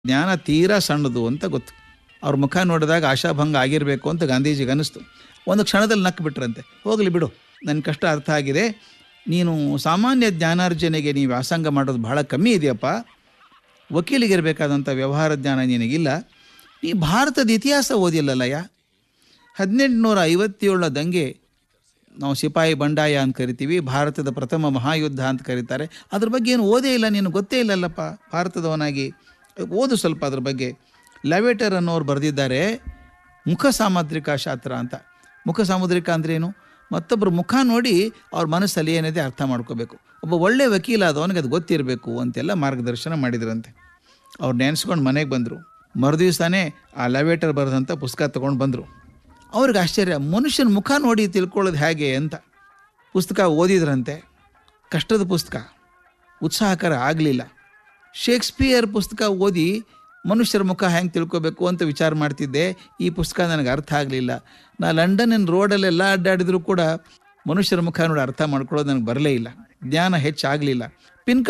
ಜ್ಞಾನ ತೀರಾ ಸಣ್ಣದು ಅಂತ ಗೊತ್ತು ಅವ್ರ ಮುಖ ನೋಡಿದಾಗ ಆಶಾಭಂಗ ಆಗಿರಬೇಕು ಅಂತ ಗಾಂಧೀಜಿಗೆ ಅನ್ನಿಸ್ತು ಒಂದು ಕ್ಷಣದಲ್ಲಿ ನಕ್ಕು ಬಿಟ್ರಂತೆ ಹೋಗಲಿ ಬಿಡು ನನ್ನ ಕಷ್ಟ ಅರ್ಥ ಆಗಿದೆ ನೀನು ಸಾಮಾನ್ಯ ಜ್ಞಾನಾರ್ಜನೆಗೆ ನೀವು ವ್ಯಾಸಂಗ ಮಾಡೋದು ಬಹಳ ಕಮ್ಮಿ ಇದೆಯಪ್ಪ ವಕೀಲಿಗಿರಬೇಕಾದಂಥ ವ್ಯವಹಾರ ಜ್ಞಾನ ನಿನಗಿಲ್ಲ ನೀ ಭಾರತದ ಇತಿಹಾಸ ಓದಿಲ್ಲಲ್ಲಯ್ಯ ಹದಿನೆಂಟುನೂರ ಐವತ್ತೇಳರ ದಂಗೆ ನಾವು ಸಿಪಾಯಿ ಬಂಡಾಯ ಅಂತ ಕರಿತೀವಿ ಭಾರತದ ಪ್ರಥಮ ಮಹಾಯುದ್ಧ ಅಂತ ಕರೀತಾರೆ ಅದ್ರ ಬಗ್ಗೆ ಏನು ಓದೇ ಇಲ್ಲ ನೀನು ಗೊತ್ತೇ ಇಲ್ಲಲ್ಲಪ್ಪ ಭಾರತದವನಾಗಿ ಓದು ಸ್ವಲ್ಪ ಅದ್ರ ಬಗ್ಗೆ ಲೆವೆಟರ್ ಅನ್ನೋರು ಬರೆದಿದ್ದಾರೆ ಮುಖ ಸಾಮುದ್ರಿಕ ಶಾಸ್ತ್ರ ಅಂತ ಮುಖ ಸಾಮುದ್ರಿಕ ಅಂದ್ರೇನು ಮತ್ತೊಬ್ಬರ ಮುಖ ನೋಡಿ ಅವ್ರ ಮನಸ್ಸಲ್ಲಿ ಏನಿದೆ ಅರ್ಥ ಮಾಡ್ಕೋಬೇಕು ಒಬ್ಬ ಒಳ್ಳೆ ವಕೀಲ ಆದವನಿಗೆ ಅದು ಗೊತ್ತಿರಬೇಕು ಅಂತೆಲ್ಲ ಮಾರ್ಗದರ್ಶನ ಮಾಡಿದ್ರಂತೆ ಅವ್ರು ನೆನೆಸ್ಕೊಂಡು ಮನೆಗೆ ಬಂದರು ಮರುದಿವ್ಸನೇ ಆ ಲೆವೇಟರ್ ಬರೆದಂಥ ಪುಸ್ತಕ ತೊಗೊಂಡು ಬಂದರು ಅವ್ರಿಗೆ ಆಶ್ಚರ್ಯ ಮನುಷ್ಯನ ಮುಖ ನೋಡಿ ತಿಳ್ಕೊಳ್ಳೋದು ಹೇಗೆ ಅಂತ ಪುಸ್ತಕ ಓದಿದ್ರಂತೆ ಕಷ್ಟದ ಪುಸ್ತಕ ಉತ್ಸಾಹಕರ ಆಗಲಿಲ್ಲ ಶೇಕ್ಸ್ಪಿಯರ್ ಪುಸ್ತಕ ಓದಿ ಮನುಷ್ಯರ ಮುಖ ಹೆಂಗೆ ತಿಳ್ಕೊಬೇಕು ಅಂತ ವಿಚಾರ ಮಾಡ್ತಿದ್ದೆ ಈ ಪುಸ್ತಕ ನನಗೆ ಅರ್ಥ ಆಗಲಿಲ್ಲ ನಾ ಲಂಡನ್ನಿನ ರೋಡಲ್ಲೆಲ್ಲ ಅಡ್ಡಾಡಿದ್ರು ಕೂಡ ಮನುಷ್ಯರ ಮುಖ ನೋಡಿ ಅರ್ಥ ಮಾಡ್ಕೊಳ್ಳೋದು ನನಗೆ ಬರಲೇ ಇಲ್ಲ ಜ್ಞಾನ ಹೆಚ್ಚಾಗಲಿಲ್ಲ